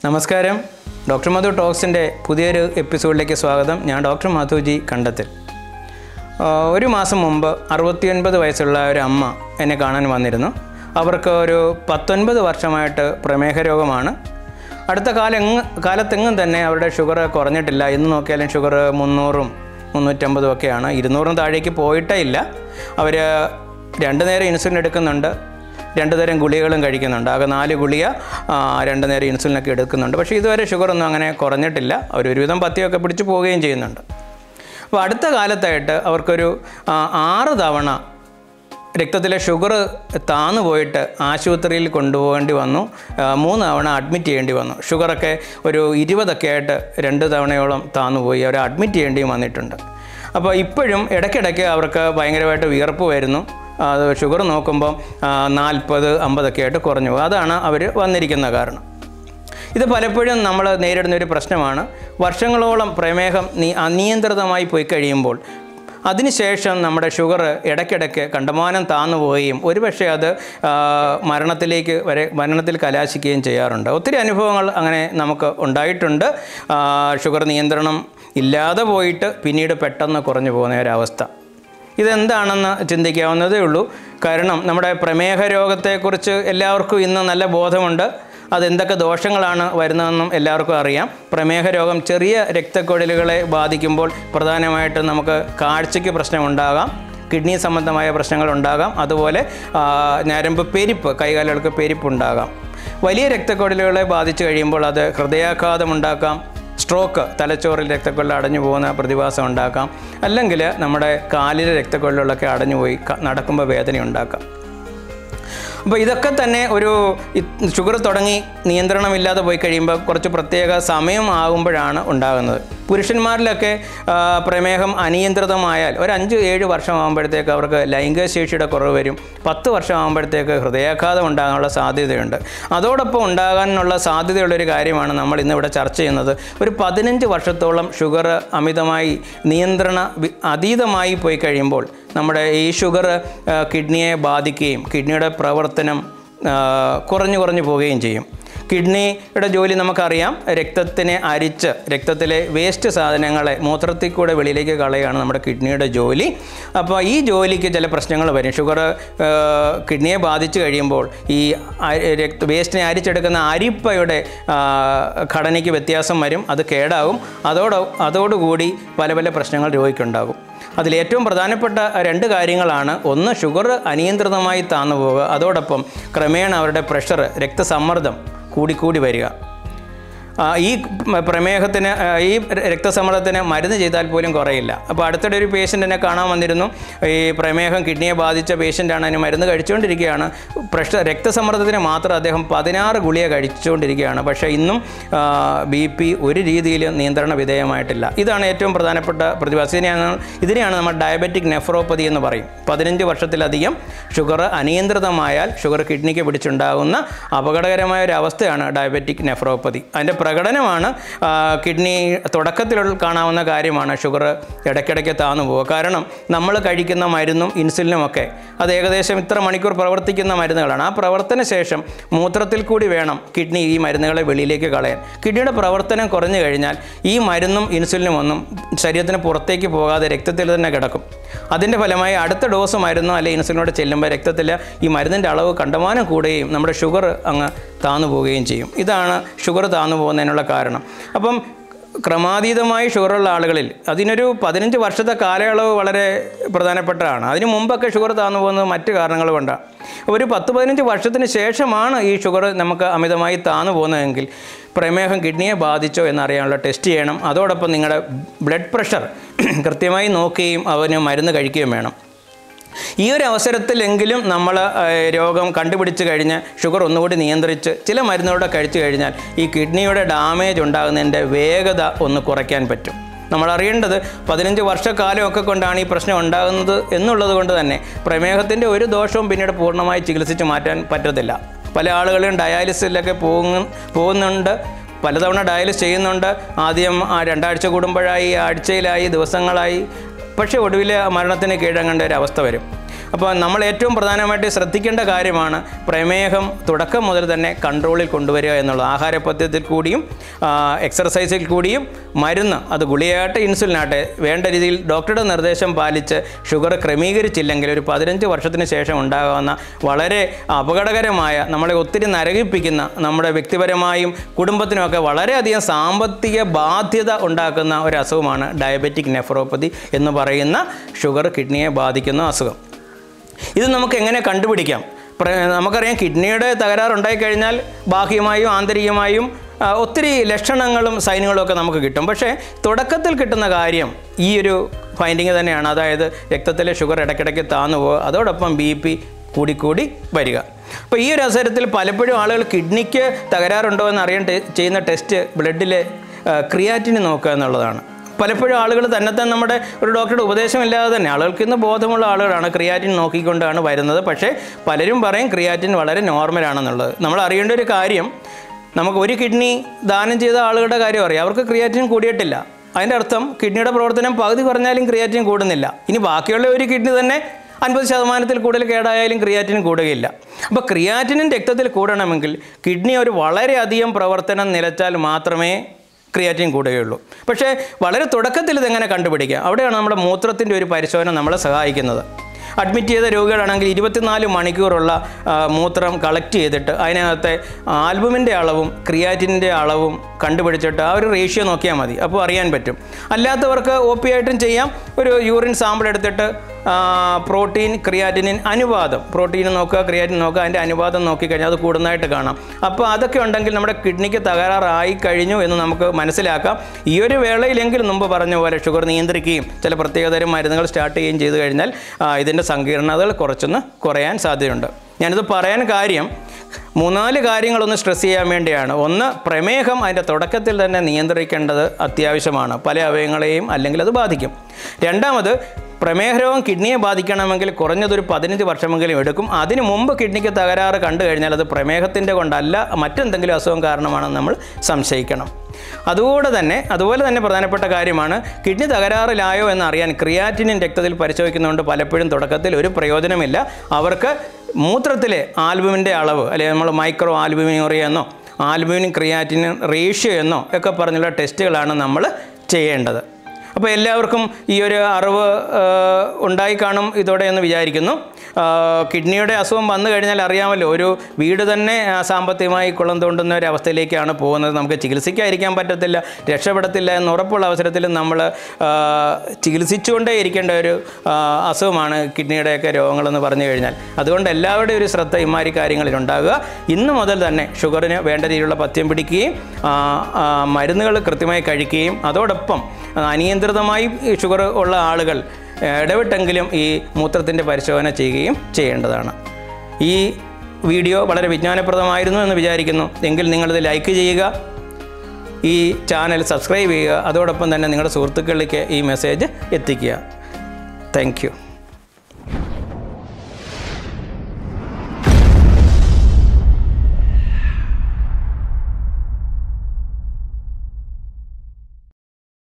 നമസ്കാരം ഡോക്ടർ മധു ടോക്സിൻ്റെ പുതിയൊരു എപ്പിസോഡിലേക്ക് സ്വാഗതം ഞാൻ ഡോക്ടർ മധുജി കണ്ടത്തിൽ ആ, ഒരു മാസം മുമ്പ് അറുപത്തിയൊൻപത് വയസ്സുള്ള ഒരു അമ്മ എന്നെ കാണാൻ വന്നിരുന്നു അവർക്ക് ഒരു പത്തൊൻപത് വർഷമായിട്ട് പ്രമേഹ രോഗമാണ് അടുത്ത കാലം എങ്ങ് കാലത്തെങ്ങും തന്നെ അവരുടെ ഷുഗർ കുറഞ്ഞിട്ടില്ല ഇന്ന് നോക്കിയാലും ഷുഗർ മുന്നൂറും മുന്നൂറ്റമ്പതും ഒക്കെയാണ് ഇരുന്നൂറും താഴേക്ക് പോയിട്ടേ ഇല്ല അവർ രണ്ട് നേരം ഇൻസുലിൻ എടുക്കുന്നുണ്ട് രണ്ട് തരം ഗുളികകളും കഴിക്കുന്നുണ്ട് ആകെ നാല് ഗുളിക ആ, രണ്ട് നേരം ഇൻസുലിനൊക്കെ എടുക്കുന്നുണ്ട് പക്ഷേ ഇതുവരെ ഷുഗറൊന്നും അങ്ങനെ കുറഞ്ഞിട്ടില്ല അവർ ഒരുവിധം പത്തിയൊക്കെ പിടിച്ച് പോവുകയും ചെയ്യുന്നുണ്ട് അപ്പോൾ അടുത്ത കാലത്തായിട്ട് അവർക്കൊരു ആ, ആറ് തവണ രക്തത്തിലെ ഷുഗർ താന്നു പോയിട്ട് ആശുപത്രിയിൽ കൊണ്ടുപോകേണ്ടി വന്നു ആ, മൂന്ന് തവണ അഡ്മിറ്റ് ചെയ്യേണ്ടി വന്നു ഷുഗറൊക്കെ ഒരു ഇരുപതൊക്കെ ആയിട്ട് രണ്ട് തവണയോളം താന്നു പോയി അവരെ അഡ്മിറ്റ് ചെയ്യേണ്ടിയും വന്നിട്ടുണ്ട് അപ്പോൾ ഇപ്പോഴും ഇടയ്ക്കിടയ്ക്ക് അവർക്ക് ഭയങ്കരമായിട്ട് വിയർപ്പ് വരുന്നു അത് ഷുഗർ നോക്കുമ്പോൾ നാൽപ്പത് അമ്പതൊക്കെ ആയിട്ട് കുറഞ്ഞു പോകും അതാണ് അവർ വന്നിരിക്കുന്ന കാരണം ഇത് പലപ്പോഴും നമ്മൾ നേരിടുന്ന ഒരു പ്രശ്നമാണ് വർഷങ്ങളോളം പ്രമേഹം നീ അനിയന്ത്രിതമായി പോയി കഴിയുമ്പോൾ അതിനുശേഷം നമ്മുടെ ഷുഗർ ഇടയ്ക്കിടയ്ക്ക് കണ്ടമാനം താന്നു പോവുകയും ഒരുപക്ഷെ അത് ആ, മരണത്തിലേക്ക് വരെ മരണത്തിൽ കലാശിക്കുകയും ചെയ്യാറുണ്ട് ഒത്തിരി അനുഭവങ്ങൾ അങ്ങനെ നമുക്ക് ഉണ്ടായിട്ടുണ്ട് ആ, ഷുഗർ നിയന്ത്രണം ഇല്ലാതെ പോയിട്ട് പിന്നീട് പെട്ടെന്ന് കുറഞ്ഞു പോകുന്ന ഒരവസ്ഥ ഇതെന്താണെന്ന് ചിന്തിക്കാവുന്നതേ ഉള്ളൂ കാരണം നമ്മുടെ പ്രമേഹ രോഗത്തെക്കുറിച്ച് എല്ലാവർക്കും ഇന്ന് നല്ല ബോധമുണ്ട് അതെന്തൊക്കെ ദോഷങ്ങളാണ് വരുന്നതെന്നും എല്ലാവർക്കും അറിയാം പ്രമേഹ രോഗം ചെറിയ രക്തക്കുഴലുകളെ ബാധിക്കുമ്പോൾ പ്രധാനമായിട്ടും നമുക്ക് കാഴ്ചയ്ക്ക് പ്രശ്നമുണ്ടാകാം കിഡ്നി സംബന്ധമായ പ്രശ്നങ്ങൾ ഉണ്ടാകാം അതുപോലെ ആ, ഞരമ്പ് പെരിപ്പ് കൈകാലുകൾക്ക് പെരിപ്പ് ഉണ്ടാകാം വലിയ രക്തക്കുഴലുകളെ ബാധിച്ചു കഴിയുമ്പോൾ അത് ഹൃദയാഘാതം ഉണ്ടാക്കാം സ്ട്രോക്ക് തലച്ചോറിൽ രക്തക്കൊള്ള അടഞ്ഞു പോകുന്ന പ്രതിഭാസം ഉണ്ടാക്കാം അല്ലെങ്കിൽ നമ്മുടെ കാലിലെ രക്തക്കൊള്ളുകളൊക്കെ അടഞ്ഞുപോയി ക- നടക്കുമ്പോൾ വേദന ഉണ്ടാക്കാം അപ്പോൾ ഇതൊക്കെ തന്നെ ഒരു ഷുഗർ തുടങ്ങി നിയന്ത്രണമില്ലാതെ പോയി കഴിയുമ്പോൾ കുറച്ച് പ്രത്യേക സമയം ആകുമ്പോഴാണ് ഉണ്ടാകുന്നത് പുരുഷന്മാരിലൊക്കെ ആ, പ്രമേഹം അനിയന്ത്രിതമായാൽ ഒരു അഞ്ച് ഏഴ് വർഷം ആകുമ്പോഴത്തേക്ക് അവർക്ക് ലൈംഗിക ശേഷിയുടെ കുറവ് വരും പത്ത് വർഷം ആകുമ്പോഴത്തേക്ക് ഹൃദയാഘാതം ഉണ്ടാകാനുള്ള സാധ്യതയുണ്ട് അതോടൊപ്പം ഉണ്ടാകാനുള്ള സാധ്യതയുള്ളൊരു കാര്യമാണ് നമ്മൾ ഇന്നിവിടെ ചർച്ച ചെയ്യുന്നത് ഒരു പതിനഞ്ച് വർഷത്തോളം ഷുഗർ അമിതമായി നിയന്ത്രണ വി- അതീതമായി പോയി കഴിയുമ്പോൾ നമ്മുടെ ഈ ഷുഗർ കിഡ്നിയെ ബാധിക്കുകയും കിഡ്നിയുടെ പ്രവർത്തനം ആ, കുറഞ്ഞു കുറഞ്ഞു പോവുകയും ചെയ്യും കിഡ്നിയുടെ ജോലി നമുക്കറിയാം രക്തത്തിനെ അരിച്ച് രക്തത്തിലെ വേസ്റ്റ് സാധനങ്ങളെ മൂത്രത്തിൽ കൂടെ വെളിയിലേക്ക് കളയാണ് നമ്മുടെ കിഡ്നിയുടെ ജോലി അപ്പോൾ ഈ ജോലിക്ക് ചില പ്രശ്നങ്ങൾ വരും ഷുഗർ കിഡ്നിയെ ബാധിച്ചു കഴിയുമ്പോൾ ഈ അ- രക്ത വേസ്റ്റിനെ അരിച്ചെടുക്കുന്ന അരിപ്പയുടെ ആ, ഘടനയ്ക്ക് വ്യത്യാസം വരും അത് കേടാവും അതോട് അതോടുകൂടി പല പല പ്രശ്നങ്ങൾ രോഗിക്കുണ്ടാകും അതിലേറ്റവും പ്രധാനപ്പെട്ട രണ്ട് കാര്യങ്ങളാണ് ഒന്ന് ഷുഗർ അനിയന്ത്രിതമായി താന്നു പോവുക അതോടൊപ്പം ക്രമേണ അവരുടെ പ്രഷർ രക്തസമ്മർദ്ദം കൂടിക്കൂടി വരിക ആ, ഈ പ്രമേഹത്തിന് ആ, ഈ രക്തസമ്മർദ്ദത്തിന് മരുന്ന് ചെയ്താൽ പോലും കുറയില്ല അപ്പോൾ അടുത്തിടെ ഒരു പേഷ്യൻ്റിനെ കാണാൻ വന്നിരുന്നു ഈ പ്രമേഹം കിഡ്നിയെ ബാധിച്ച പേഷ്യൻ്റാണ് അതിന് മരുന്ന് കഴിച്ചുകൊണ്ടിരിക്കുകയാണ് പ്രഷർ രക്തസമ്മർദ്ദത്തിന് മാത്രം അദ്ദേഹം പതിനാറ് ഗുളിക കഴിച്ചുകൊണ്ടിരിക്കുകയാണ് പക്ഷേ ഇന്നും ബി പി ഒരു രീതിയിലും നിയന്ത്രണ വിധേയമായിട്ടില്ല ഇതാണ് ഏറ്റവും പ്രധാനപ്പെട്ട പ്രതിഭാസം ഇതിനെയാണ് ഇതിനെയാണ് നമ്മൾ ഡയബറ്റിക് നെഫ്രോപ്പതി എന്ന് പറയും പതിനഞ്ച് വർഷത്തിലധികം ഷുഗർ അനിയന്ത്രിതമായാൽ ഷുഗർ കിഡ്നിക്ക് പിടിച്ചുണ്ടാകുന്ന അപകടകരമായ ഒരു അവസ്ഥയാണ് ഡയബറ്റിക് നെഫ്രോപ്പതി അതിൻ്റെ പ്രകടനമാണ് ആ, കിഡ്നി തുടക്കത്തിലുള്ള കാണാവുന്ന കാര്യമാണ് ഷുഗർ ഇടയ്ക്കിടയ്ക്ക് താന്നു പോവുക കാരണം നമ്മൾ കഴിക്കുന്ന മരുന്നും ഇൻസുലിനും ഒക്കെ അത് ഏകദേശം ഇത്ര മണിക്കൂർ പ്രവർത്തിക്കുന്ന മരുന്നുകളാണ് ആ പ്രവർത്തന ശേഷം മൂത്രത്തിൽ കൂടി വേണം കിഡ്നി ഈ മരുന്നുകളെ വെളിയിലേക്ക് കളയാൻ കിഡ്നിയുടെ പ്രവർത്തനം കുറഞ്ഞു കഴിഞ്ഞാൽ ഈ മരുന്നും ഇൻസുലിനും ഒന്നും ശരീരത്തിന് പുറത്തേക്ക് പോകാതെ രക്തത്തിൽ തന്നെ കിടക്കും അതിൻ്റെ ഫലമായി അടുത്ത ഡോസ് മരുന്നോ അല്ലെങ്കിൽ ഇൻസുലിനോട് ചെല്ലുമ്പോൾ രക്തത്തിൽ ഈ മരുന്നിൻ്റെ അളവ് കണ്ടമാനം കൂടുകയും നമ്മുടെ ഷുഗർ അങ്ങ് താന്നു പോവുകയും ചെയ്യും ഇതാണ് ഷുഗർ താന്നു പോകുന്നതിനുള്ള കാരണം അപ്പം ക്രമാതീതമായി ഷുഗറുള്ള ആളുകളിൽ അതിനൊരു പതിനഞ്ച് വർഷത്തെ കാലയളവ് വളരെ പ്രധാനപ്പെട്ടതാണ് അതിന് മുമ്പൊക്കെ ഷുഗർ താന്നു പോകുന്നത് മറ്റ് കാരണങ്ങൾ കൊണ്ടാണ് ഒരു പത്ത് പതിനഞ്ച് വർഷത്തിന് ശേഷമാണ് ഈ ഷുഗർ നമുക്ക് അമിതമായി താന്നു പോകുന്നതെങ്കിൽ പ്രമേഹം കിഡ്നിയെ ബാധിച്ചോ എന്നറിയാനുള്ള ടെസ്റ്റ് ചെയ്യണം അതോടൊപ്പം നിങ്ങളുടെ ബ്ലഡ് പ്രഷർ കൃത്യമായി നോക്കുകയും അവന് മരുന്ന് കഴിക്കുകയും വേണം ഈ ഒരു അവസരത്തിലെങ്കിലും നമ്മൾ രോഗം കണ്ടുപിടിച്ച് കഴിഞ്ഞ് ഷുഗർ ഒന്നുകൂടി നിയന്ത്രിച്ച് ചില മരുന്നുകൂടെ കഴിച്ചു കഴിഞ്ഞാൽ ഈ കിഡ്നിയുടെ ഡാമേജ് ഉണ്ടാകുന്നതിൻ്റെ വേഗത ഒന്ന് കുറയ്ക്കാൻ പറ്റും നമ്മൾ അറിയേണ്ടത് പതിനഞ്ച് വർഷക്കാലമൊക്കെ കൊണ്ടാണ് ഈ പ്രശ്നം ഉണ്ടാകുന്നത് എന്നുള്ളത് കൊണ്ട് തന്നെ പ്രമേഹത്തിൻ്റെ ഒരു ദോഷവും പിന്നീട് പൂർണ്ണമായി ചികിത്സിച്ച് മാറ്റാൻ പറ്റത്തില്ല പല ആളുകളും ഡയാലിസിലൊക്കെ പോകുന്ന പോകുന്നുണ്ട് പലതവണ ഡയാലിസ് ചെയ്യുന്നുണ്ട് ആദ്യം ആ രണ്ടാഴ്ച കൂടുമ്പോഴായി ആഴ്ചയിലായി ദിവസങ്ങളായി പക്ഷേ ഒടുവിൽ മരണത്തിന് കീഴടങ്ങേണ്ട ഒരു അവസ്ഥ വരും അപ്പോൾ നമ്മൾ ഏറ്റവും പ്രധാനമായിട്ട് ശ്രദ്ധിക്കേണ്ട കാര്യമാണ് പ്രമേഹം തുടക്കം മുതൽ തന്നെ കൺട്രോളിൽ കൊണ്ടുവരിക എന്നുള്ളത് ആഹാരപദ്ധ്യത്തിൽ കൂടിയും ആ, എക്സർസൈസിൽ കൂടിയും മരുന്ന് അത് ഗുളിയായിട്ട് ഇൻസുലിനാട്ടെ വേണ്ട രീതിയിൽ ഡോക്ടറുടെ നിർദ്ദേശം പാലിച്ച് ഷുഗർ ക്രമീകരിച്ചില്ലെങ്കിൽ ഒരു പതിനഞ്ച് വർഷത്തിന് ശേഷം ഉണ്ടാകാവുന്ന വളരെ അപകടകരമായ നമ്മളെ ഒത്തിരി നരകിപ്പിക്കുന്ന നമ്മുടെ വ്യക്തിപരമായും കുടുംബത്തിനുമൊക്കെ വളരെയധികം സാമ്പത്തിക ബാധ്യത ഉണ്ടാക്കുന്ന ഒരു അസുഖമാണ് ഡയബറ്റിക് നെഫ്രോപ്പതി എന്ന് പറയുന്ന ഷുഗർ കിഡ്നിയെ ബാധിക്കുന്ന അസുഖം ഇത് നമുക്ക് എങ്ങനെ കണ്ടുപിടിക്കാം പ്ര- നമുക്കറിയാം കിഡ്നിയുടെ തകരാറുണ്ടായിക്കഴിഞ്ഞാൽ ബാഹ്യമായും ആന്തരികമായും ആ, ഒത്തിരി ലക്ഷണങ്ങളും സൈനുകളും ഒക്കെ നമുക്ക് കിട്ടും പക്ഷേ തുടക്കത്തിൽ കിട്ടുന്ന കാര്യം ഈ ഒരു ഫൈൻഡിങ് തന്നെയാണ് അതായത് രക്തത്തിലെ ഷുഗർ ഇടയ്ക്കിടയ്ക്ക് താന്നു പോവുക അതോടൊപ്പം ബി പി കൂടിക്കൂടി വരിക അപ്പോൾ ഈ ഒരു അവസരത്തിൽ പലപ്പോഴും ആളുകൾ കിഡ്നിക്ക് തകരാറുണ്ടോ എന്ന് അറിയാൻ ടെ- ചെയ്യുന്ന ടെസ്റ്റ് ബ്ലഡിലെ ക്രിയാറ്റിന് നോക്കുക എന്നുള്ളതാണ് പലപ്പോഴും ആളുകൾ തന്നെത്താൻ നമ്മുടെ ഒരു ഡോക്ടറുടെ ഉപദേശമില്ലാതെ തന്നെ ആളുകൾക്ക് ഇന്ന് ബോധമുള്ള ആളുകളാണ് ക്രിയാറ്റിൻ നോക്കിക്കൊണ്ടാണ് വരുന്നത് പക്ഷേ പലരും പറയും ക്രിയാറ്റിൻ വളരെ നോർമലാണെന്നുള്ളത് നമ്മൾ അറിയേണ്ട ഒരു കാര്യം നമുക്ക് ഒരു കിഡ്നി ദാനം ചെയ്ത ആളുകളുടെ കാര്യം അറിയാം അവർക്ക് ക്രിയാറ്റിൻ കൂടിയിട്ടില്ല അതിൻ്റെ അർത്ഥം കിഡ്നിയുടെ പ്രവർത്തനം പകുതി കുറഞ്ഞാലും ക്രിയാറ്റിൻ കൂടുന്നില്ല ഇനി ബാക്കിയുള്ള ഒരു കിഡ്നി തന്നെ അൻപത് ശതമാനത്തിൽ കൂടുതൽ കേടായാലും ക്രിയാറ്റിൻ കൂടുകയില്ല അപ്പോൾ ക്രിയാറ്റിനും രക്തത്തിൽ കൂടണമെങ്കിൽ കിഡ്നി ഒരു വളരെയധികം പ്രവർത്തനം നിലച്ചാൽ മാത്രമേ ക്രിയാറ്റിൻ കൂടുകയുള്ളൂ പക്ഷേ വളരെ തുടക്കത്തിൽ ഇതെങ്ങനെ കണ്ടുപിടിക്കുക അവിടെയാണ് നമ്മുടെ മൂത്രത്തിൻ്റെ ഒരു പരിശോധന നമ്മളെ സഹായിക്കുന്നത് അഡ്മിറ്റ് ചെയ്ത രോഗികളാണെങ്കിൽ ഇരുപത്തിനാല് മണിക്കൂറുള്ള ആ, മൂത്രം കളക്ട് ചെയ്തിട്ട് അതിനകത്തെ ആൽബുമിൻ്റെ അളവും ക്രിയാറ്റിൻ്റെ അളവും കണ്ടുപിടിച്ചിട്ട് ആ ഒരു റേഷ്യോ നോക്കിയാൽ മതി അപ്പോൾ അറിയാൻ പറ്റും അല്ലാത്തവർക്ക് ഒ പി ആയിട്ടും ചെയ്യാം ഒരു യൂറിൻ സാമ്പിൾ എടുത്തിട്ട് ആ, പ്രോട്ടീൻ ക്രിയാറ്റിനിൻ അനുപാതം പ്രോട്ടീൻ നോക്കുക ക്രിയാറ്റിൻ നോക്കുക അതിൻ്റെ അനുപാതം നോക്കിക്കഴിഞ്ഞാൽ അത് കൂടുന്നതായിട്ട് കാണാം അപ്പോൾ അതൊക്കെ ഉണ്ടെങ്കിൽ നമ്മുടെ കിഡ്നിക്ക് തകരാറായി കഴിഞ്ഞു എന്ന് നമുക്ക് മനസ്സിലാക്കാം ഈ ഒരു വേളയിലെങ്കിലും മുമ്പ് പറഞ്ഞ പോലെ ഷുഗർ നിയന്ത്രിക്കുകയും ചില പ്രത്യേകതരം മരുന്നുകൾ സ്റ്റാർട്ട് ചെയ്യുകയും ചെയ്തു കഴിഞ്ഞാൽ ആ, ഇതിൻ്റെ സങ്കീർണതകൾ കുറച്ചൊന്ന് കുറയാൻ സാധ്യതയുണ്ട് ഞാനിത് പറയാൻ കാര്യം മൂന്നാല് കാര്യങ്ങളൊന്ന് സ്ട്രെസ് ചെയ്യാൻ വേണ്ടിയാണ് ഒന്ന് പ്രമേഹം അതിൻ്റെ തുടക്കത്തിൽ തന്നെ നിയന്ത്രിക്കേണ്ടത് അത്യാവശ്യമാണ് പല അവയവങ്ങളെയും അല്ലെങ്കിൽ അത് ബാധിക്കും രണ്ടാമത് പ്രമേഹ രോഗം കിഡ്നിയെ ബാധിക്കണമെങ്കിൽ കുറഞ്ഞതൊരു പതിനഞ്ച് വർഷമെങ്കിലും എടുക്കും അതിനു മുമ്പ് കിഡ്നിക്ക് തകരാറ് കണ്ടു കഴിഞ്ഞാൽ അത് പ്രമേഹത്തിൻ്റെ കൊണ്ടല്ല മറ്റെന്തെങ്കിലും അസുഖം കാരണമാണെന്ന് നമ്മൾ സംശയിക്കണം അതുകൂടെ തന്നെ അതുപോലെ തന്നെ പ്രധാനപ്പെട്ട കാര്യമാണ് കിഡ്നി തകരാറിലായോ എന്ന് അറിയാൻ ക്രിയാറ്റിനിൻ രക്തത്തിൽ പരിശോധിക്കുന്നതുകൊണ്ട് പലപ്പോഴും തുടക്കത്തിൽ ഒരു പ്രയോജനമില്ല അവർക്ക് മൂത്രത്തിലെ ആൽബുമിൻ്റെ അളവ് അല്ലെങ്കിൽ നമ്മൾ മൈക്രോ ആൽബുമിനോറിയ എന്നോ ആൽബുമിൻ ക്രിയാറ്റിനിൻ റേഷ്യോ എന്നോ ഒക്കെ പറഞ്ഞുള്ള ടെസ്റ്റുകളാണ് നമ്മൾ ചെയ്യേണ്ടത് അപ്പോൾ എല്ലാവർക്കും ഈ ഒരു അറിവ് ആ, ഉണ്ടായി കാണും ഇതോടെ എന്ന് വിചാരിക്കുന്നു ആ, കിഡ്നിയുടെ അസുഖം വന്നു കഴിഞ്ഞാൽ അറിയാമല്ലോ ഒരു വീട് തന്നെ ആ, സാമ്പത്തികമായി കുളം തോണ്ടുന്ന ഒരു അവസ്ഥയിലേക്കാണ് പോകുന്നത് നമുക്ക് ചികിത്സിക്കാതിരിക്കാൻ പറ്റത്തില്ല രക്ഷപ്പെടത്തില്ല എന്ന് ഉറപ്പുള്ള അവസരത്തിൽ നമ്മൾ ആ, ചികിത്സിച്ചുകൊണ്ടേ ഇരിക്കേണ്ട ഒരു ആ, അസുഖമാണ് കിഡ്നിയുടെയൊക്കെ രോഗങ്ങളെന്ന് പറഞ്ഞു കഴിഞ്ഞാൽ അതുകൊണ്ട് എല്ലാവരുടെയും ഒരു ശ്രദ്ധ ഇമാരി കാര്യങ്ങളിൽ ഉണ്ടാകുക ഇന്ന് മുതൽ തന്നെ ഷുഗറിന് വേണ്ട രീതിയിലുള്ള പഥ്യം പിടിക്കുകയും ആ, ആ, മരുന്നുകൾ കൃത്യമായി കഴിക്കുകയും അതോടൊപ്പം ആ, അനിയന്ത്രിതമായി ഈ ഷുഗർ ഉള്ള ആളുകൾ ആ, ഇടവിട്ടെങ്കിലും ഈ മൂത്രത്തിൻ്റെ പരിശോധന ചെയ്യുകയും ചെയ്യേണ്ടതാണ് ഈ വീഡിയോ വളരെ വിജ്ഞാനപ്രദമായിരുന്നു എന്ന് വിചാരിക്കുന്നു എങ്കിൽ നിങ്ങളിത് ലൈക്ക് ചെയ്യുക ഈ ചാനൽ സബ്സ്ക്രൈബ് ചെയ്യുക അതോടൊപ്പം തന്നെ നിങ്ങളുടെ സുഹൃത്തുക്കളിലേക്ക് ഈ മെസ്സേജ് എത്തിക്കുക താങ്ക്